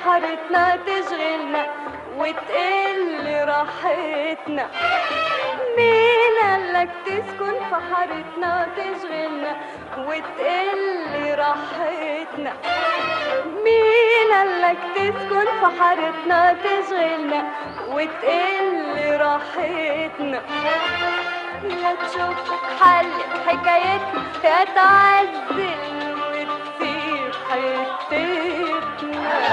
حارتنا تشغلنا وتقل راحتنا مين قالك تسكن في حارتنا تشغلنا وتقل راحتنا مين قالك تسكن في حارتنا تشغلنا وتقل راحتنا لا تشوف حل في حكايتنا يا تعزل وتسيب حتتنا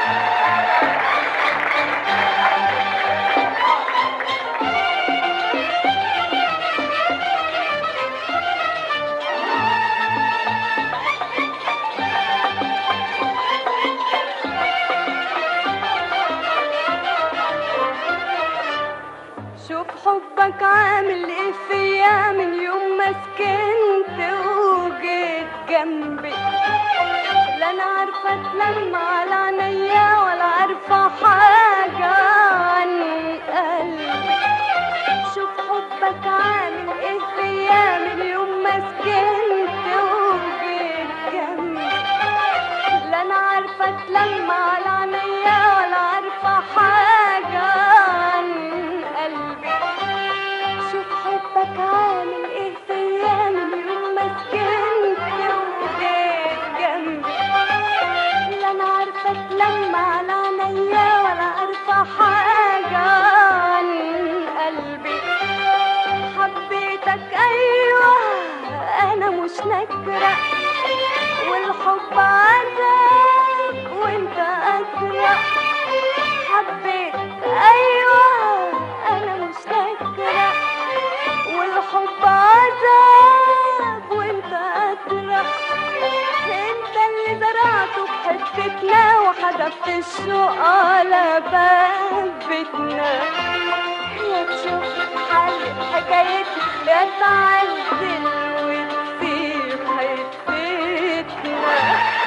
شوف حبك عامل ايه فيا من يوم ما سكنت وجيت جنبي لا انا عارفه اتلم على عينيا ولا عارفه حاجه عن قلبي شوف حبك عامل ايه فيا من يوم ما سكنت وجيت جنبي لا انا عارفه اتلم على عينيا ولا عارفه حاجه عن قلبي شوف حبك عامل ايه فيا من يوم ما سكنت وجيت جنبي لا انا عارفه اتلم على عينيا ولا عارفه حاجه عن قلبي حبيتك ايوه انا مش نكره والحب عذاب وانت اسرع حبيت ايوه انا مش نكره والحب عذاب وانت اسرع انت اللي زرعته في حتتنا وحدفت الشوق على باب بيتنا يا تشوف حل حكايتنا يا تعزل وتسيب حتتنا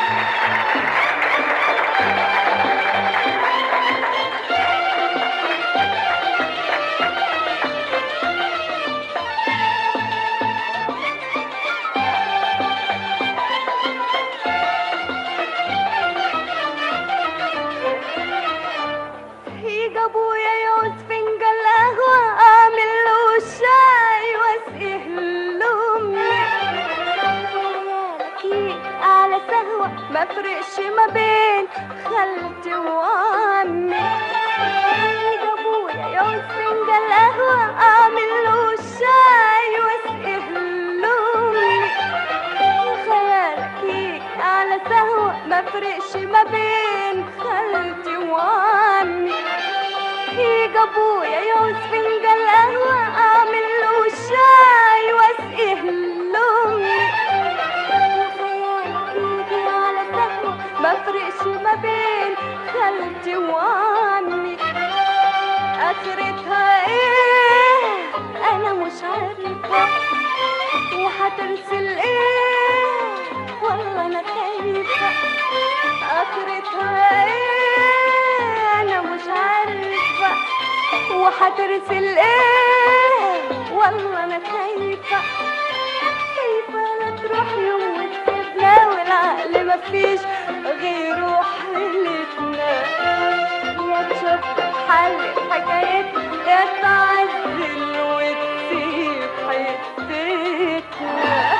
يجي ابويا يعوز فنجان قهوة اعمل له شاي واسقيه لامي اكيد على سهوة ما فرقش ما بين خالتي وعمي يجي ابويا يعوز فنجان قهوة اعمل له شاي واسقيه لامي خيالك يجي على سهوة ما فرقش ما بين خالتي وعمي يجي ابويا يعوز فنجان قهوة اعمل له شاي واسقيه لامي خيالك يجي على سهوة ما فرقش ما بين خالتي وعمي اخرتها ايه انا مش عارفة وهترسل ايه والله انا خايفة اخرتها ايه انا مش عارفة وهترسل ايه والله انا خايفة خايفة لا تروح يوم وتسيبنا والعقل مفيش غيره حيلتنا يا تشوف حل حكايتنا يا تعزل وتسيب حتتنا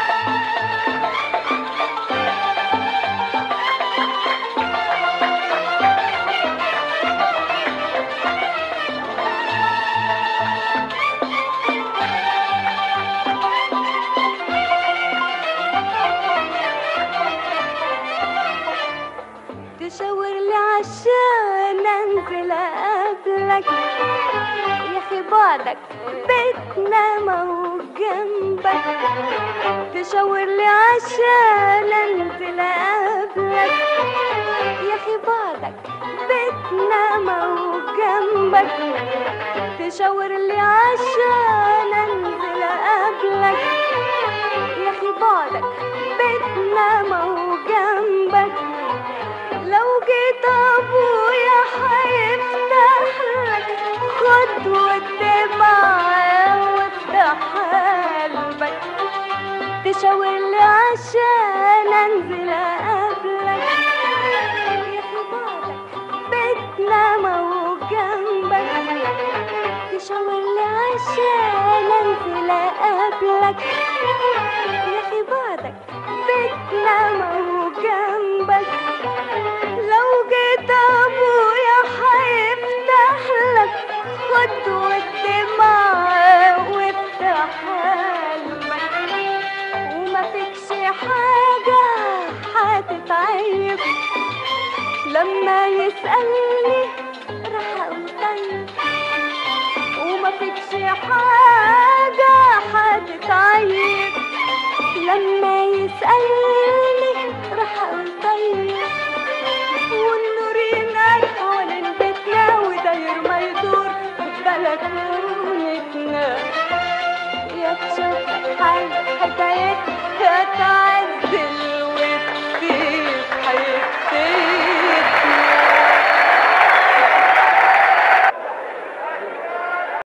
تشاور لي عشان انزل اقابلك يا اخي بعدك بيتنا ما هو جنبك تشاور لي عشان انزل اقابلك يا اخي بعدك بيتنا ما هو جنبك تشاور لي عشان انزل اقابلك يا اخي بعدك بيتنا ما هو جنبك لو جيت ابويا هيفتح لك خد والدمع وافتح قلبك تشاور لي عشان انزل اقابلك يا اخي بعدك قبلك يا اخي بعدك بيتنا ما هو جنبك لو جيت ابويا هيفتح لك خد ودي معاه وافتح قلبك وما فيكش حاجة هتتعيب لما يسألني راح اقول طيب وما فيكش حاجة هتتعيب لما يسألني راح اقول طيب والنور ينار حوالين بيتنا وداير ما يدور في بلكونتنا يا تشوف حاجة